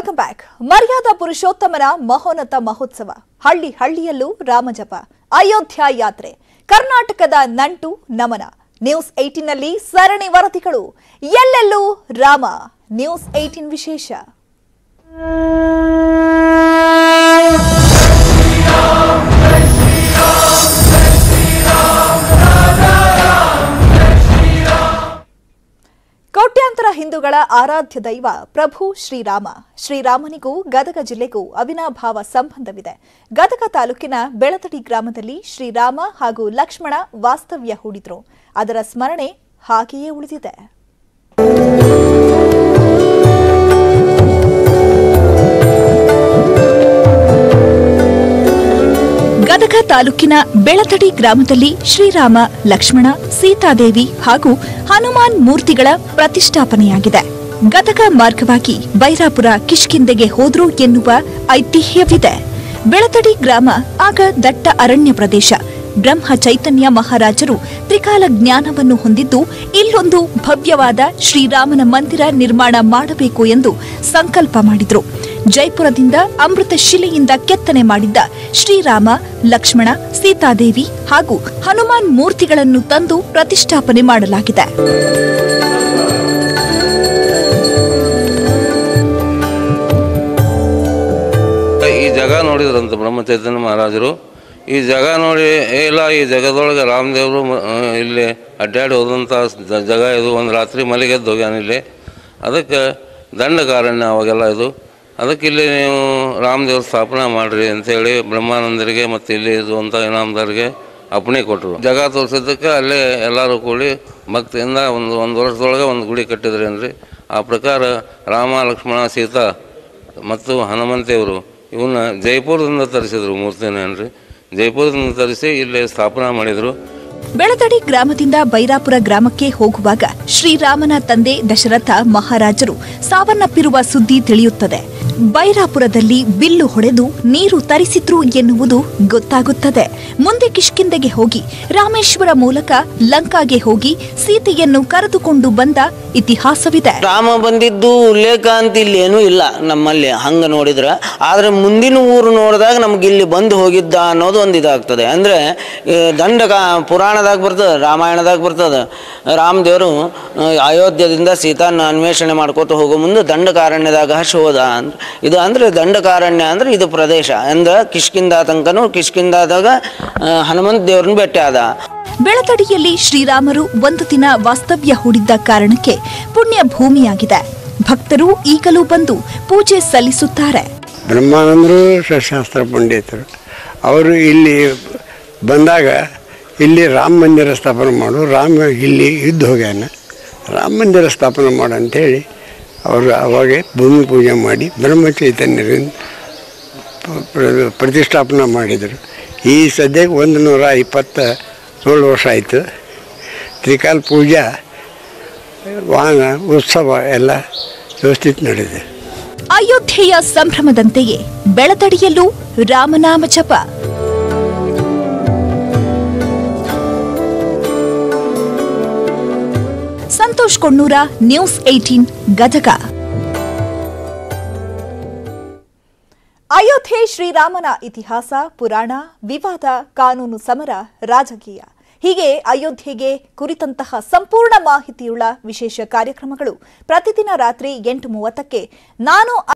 welcome back ಮರ್ಯಾದಾ ಪುರುಷೋತ್ತಮನ ಮಹೋನ್ನತ ಮಹೋತ್ಸವ ಹಳ್ಳಿ ಹಳ್ಳಿಯಲ್ಲೂ ರಾಮಜಪ ಅಯೋಧ್ಯ ಯಾತ್ರೆ ಕರ್ನಾಟಕದ ನಂಟು ನಮನ ನ್ಯೂಸ್ ಏಟಿನಲ್ಲಿ ಸರಣಿ ವರದಿಗಳು ಎಲ್ಲೆಲ್ಲೂ ರಾಮ ನ್ಯೂಸ್ ಏಟಿನ್ ವಿಶೇಷ ಕೋಟ್ಯಾಂತರ ಹಿಂದೂಗಳ ಆರಾಧ್ಯ ದೈವ ಪ್ರಭು ಶ್ರೀರಾಮ ಶ್ರೀರಾಮನಿಗೂ ಗದಗ ಜಿಲ್ಲೆಗೂ ಅವಿನಾಭಾವ ಸಂಬಂಧವಿದೆ ಗದಗ ತಾಲೂಕಿನ ಬೆಳತಡಿ ಗ್ರಾಮದಲ್ಲಿ ಶ್ರೀರಾಮ ಹಾಗೂ ಲಕ್ಷ್ಮಣ ವಾಸ್ತವ್ಯ ಹೂಡಿದ್ರು ಅದರ ಸ್ಮರಣೆ ಹಾಗೆಯೇ ಉಳಿದಿದೆ ಗದಗ ತಾಲೂಕಿನ ಬೆಳತಡಿ ಗ್ರಾಮದಲ್ಲಿ ಶ್ರೀರಾಮ ಲಕ್ಷ್ಮಣ ಸೀತಾದೇವಿ ಹಾಗೂ ಹನುಮಾನ್ ಮೂರ್ತಿಗಳ ಪ್ರತಿಷ್ಠಾಪನೆಯಾಗಿದೆ ಗದಗ ಮಾರ್ಗವಾಗಿ ಬೈರಾಪುರ ಕಿಷ್ಕಿಂದೆಗೆ ಹೋದ್ರು ಎನ್ನುವ ಐತಿಹ್ಯವಿದೆ ಬೆಳತಡಿ ಗ್ರಾಮ ಆಗ ದಟ್ಟ ಅರಣ್ಯ ಪ್ರದೇಶ ಬ್ರಹ್ಮ ಚೈತನ್ಯ ಮಹಾರಾಜರು ತ್ರಿಕಾಲ ಜ್ಞಾನವನ್ನು ಹೊಂದಿದ್ದು ಇಲ್ಲೊಂದು ಭವ್ಯವಾದ ಶ್ರೀರಾಮನ ಮಂದಿರ ನಿರ್ಮಾಣ ಮಾಡಬೇಕು ಎಂದು ಸಂಕಲ್ಪ ಮಾಡಿದ್ರು ಜೈಪುರದಿಂದ ಅಮೃತ ಶಿಲೆಯಿಂದ ಕೆತ್ತನೆ ಮಾಡಿದ್ದ ಶ್ರೀರಾಮ ಲಕ್ಷ್ಮಣ ಸೀತಾದೇವಿ ಹಾಗೂ ಹನುಮಾನ್ ಮೂರ್ತಿಗಳನ್ನು ತಂದು ಪ್ರತಿಷ್ಠಾಪನೆ ಮಾಡಲಾಗಿದೆ ಈ ಜಗ ನೋಡಿದ್ರಂತ ಬ್ರಹ್ಮಚೈತನ್ಯ ಮಹಾರಾಜರು ಈ ಜಗ ನೋಡಿ "ಏ ಇಲ್ಲ ಈ ಜಗದೊಳಗೆ ರಾಮದೇವರು ಮ- ಆ, ಇಲ್ಲಿ ಅಡ್ಡಾಡಿ ಹೋದಂಥ ಜ- ಜಗ ಇದು ಒಂದು ರಾತ್ರಿ ಮಲಗೆದ್ದು ಹೋಗ್ಯಾನ ಇಲ್ಲಿ ಅದಕ್ಕೆ ದಂಡಕಾರಣ್ಯ ಅವಾಗೆಲ್ಲ ಇದು ಅದಕ್ಕೆ ಇಲ್ಲಿ ನೀವು ರಾಮದೇವ್ರ ಸ್ಥಾಪನೆ ಮಾಡಿರಿ ಅಂತೇಳಿ ಬ್ರಹ್ಮಾನಂದರಿಗೆ ಮತ್ತು ಇಲ್ಲಿ ಇರುವಂಥ ಇನಾಮದಾರಿಗೆ ಅಪ್ಪಣೆ ಕೊಟ್ಟರು ಜಗ ತೋರಿಸಿದ್ದಕ್ಕೆ ಅಲ್ಲೇ ಎಲ್ಲರೂ ಕೂಡಿ ಭಕ್ತಿಯಿಂದ ಒಂದು ಒಂದು ವರ್ಷದೊಳಗೆ ಒಂದು ಗುಡಿ ಕಟ್ಟಿದ್ರಿ ಅಂದ್ರಿ ಆ ಪ್ರಕಾರ ರಾಮ ಲಕ್ಷ್ಮಣ ಸೀತಾ ಮತ್ತು ಹನುಮಂತೇವರು ಇವನ್ನ ಜೈಪುರದಿಂದ ತರಿಸಿದ್ರು ಮೂರ್ತಿನ ಏನ್ರಿ ಜೈಪುರದಿಂದ ತರಿಸಿ ಇಲ್ಲಿ ಸ್ಥಾಪನಾ ಮಾಡಿದರು ಬೆಳತಡಿ ಗ್ರಾಮದಿಂದ ಬೈರಾಪುರ ಗ್ರಾಮಕ್ಕೆ ಹೋಗುವಾಗ ಶ್ರೀರಾಮನ ತಂದೆ ದಶರಥ ಮಹಾರಾಜರು ಸಾವನ್ನಪ್ಪಿರುವ ಸುದ್ದಿ ತಿಳಿಯುತ್ತದೆ ಬೈರಾಪುರದಲ್ಲಿ ಬಿಲ್ಲು ಹೊಡೆದು ನೀರು ತರಿಸಿದ್ರು ಎನ್ನುವುದು ಗೊತ್ತಾಗುತ್ತದೆ ಮುಂದೆ ಕಿಷ್ಕಿಂದೆಗೆ ಹೋಗಿ ರಾಮೇಶ್ವರ ಮೂಲಕ ಲಂಕಾಗೆ ಹೋಗಿ ಸೀತೆಯನ್ನು ಕರೆದುಕೊಂಡು ಬಂದ ಇತಿಹಾಸವಿದೆ ರಾಮ ಬಂದಿದ್ದು ಉಲ್ಲೇಖ ಅಂತ ಇಲ್ಲಿ ಏನೂ ಇಲ್ಲ ನಮ್ಮಲ್ಲಿ ಹಂಗೆ ನೋಡಿದ್ರೆ ಆದರೆ ಮುಂದಿನ ಊರು ನೋಡಿದಾಗ ನಮ್ಗೆ ಇಲ್ಲಿ ಬಂದು ಹೋಗಿದ್ದ ಅನ್ನೋದು ಒಂದು ಇದಾಗ್ತದೆ ಅಂದರೆ ದಂಡಕ ಪುರಾಣದಾಗ ಬರ್ತದೆ ರಾಮಾಯಣದಾಗ ಬರ್ತದೆ ರಾಮದೇವರು ಆ, ಅಯೋಧ್ಯದಿಂದ ಸೀತಾನ ಅನ್ವೇಷಣೆ ಮಾಡ್ಕೋತ ಹೋಗೋ ಮುಂದೆ ದಂಡಕಾರಣ್ಯದಾಗ ಶೋಧ ಅಂತ ಇದು ಅಂದರೆ ದಂಡಕಾರಣ್ಯ ಅಂದರೆ ಇದು ಪ್ರದೇಶ ಅಂದ್ರೆ ಕಿಷ್ಕಿಂದ ತನಕನೂ ಕಿಷ್ಕಿಂದಾದಾಗ ಆ, ಹನುಮಂತ ದೇವ್ರನ್ನ ಭೇಟಿ ಆದ ಬೆಳತಡಿಯಲ್ಲಿ ಶ್ರೀರಾಮರು ಒಂದು ದಿನ ವಾಸ್ತವ್ಯ ಹೂಡಿದ್ದ ಕಾರಣಕ್ಕೆ ಪುಣ್ಯ ಭೂಮಿಯಾಗಿದೆ ಭಕ್ತರು ಈಗಲೂ ಬಂದು ಪೂಜೆ ಸಲ್ಲಿಸುತ್ತಾರೆ ಬ್ರಹ್ಮಾನಂದರು ಸಶಾಸ್ತ್ರ ಪಂಡಿತರು ಅವರು ಇಲ್ಲಿ ಬಂದಾಗ ಇಲ್ಲಿ ರಾಮ ಮಂದಿರ ಸ್ಥಾಪನೆ ಮಾಡು ರಾಮ ಇಲ್ಲಿ ಇದ್ದು ಹೋಗ್ಯಾನ ರಾಮ ಮಂದಿರ ಸ್ಥಾಪನೆ ಮಾಡು ಅಂಥೇಳಿ ಅವರು ಅವಾಗೆ ಭೂಮಿ ಪೂಜೆ ಮಾಡಿ ಬ್ರಹ್ಮ ಚೈತನ್ಯರಿಂದ ಪ- ಪ್ರ- ಪ್ರತಿಷ್ಠಾಪನೆ ಮಾಡಿದರು ಈ ಸದ್ಯಕ್ಕೆ ಒಂದು ನೂರ ಇಪ್ಪತ್ತ ಏಳು ವರ್ಷ ಆಯಿತು ತ್ರಿಕಾಲ ಪೂಜಾ ವಾಹನ ಉತ್ಸವ ಎಲ್ಲ ವ್ಯವಸ್ಥಿತ ನಡೆದಿದೆ ಅಯೋಧ್ಯೆಯ ಸಂಭ್ರಮದಂತೆಯೇ ಬೆಳತಡಿಯಲ್ಲೂ ರಾಮನಾಮ ಜಪ ಸಂತೋಷ್ ಕೊಣ್ಣೂರ ನ್ಯೂಸ್ ಏಟೀನ್ ಗದಗ ಅಯೋಧ್ಯೆ ಶ್ರೀರಾಮನ ಇತಿಹಾಸ ಪುರಾಣ ವಿವಾದ ಕಾನೂನು ಸಮರ ರಾಜಕೀಯ ಹೀಗೆ ಅಯೋಧ್ಯೆಗೆ ಕುರಿತಂತಹ ಸಂಪೂರ್ಣ ಮಾಹಿತಿಯುಳ್ಳ ವಿಶೇಷ ಕಾರ್ಯಕ್ರಮಗಳು ಪ್ರತಿದಿನ ರಾತ್ರಿ ಎಂಟು ಮೂವತ್ತಕ್ಕೆ ನಾನು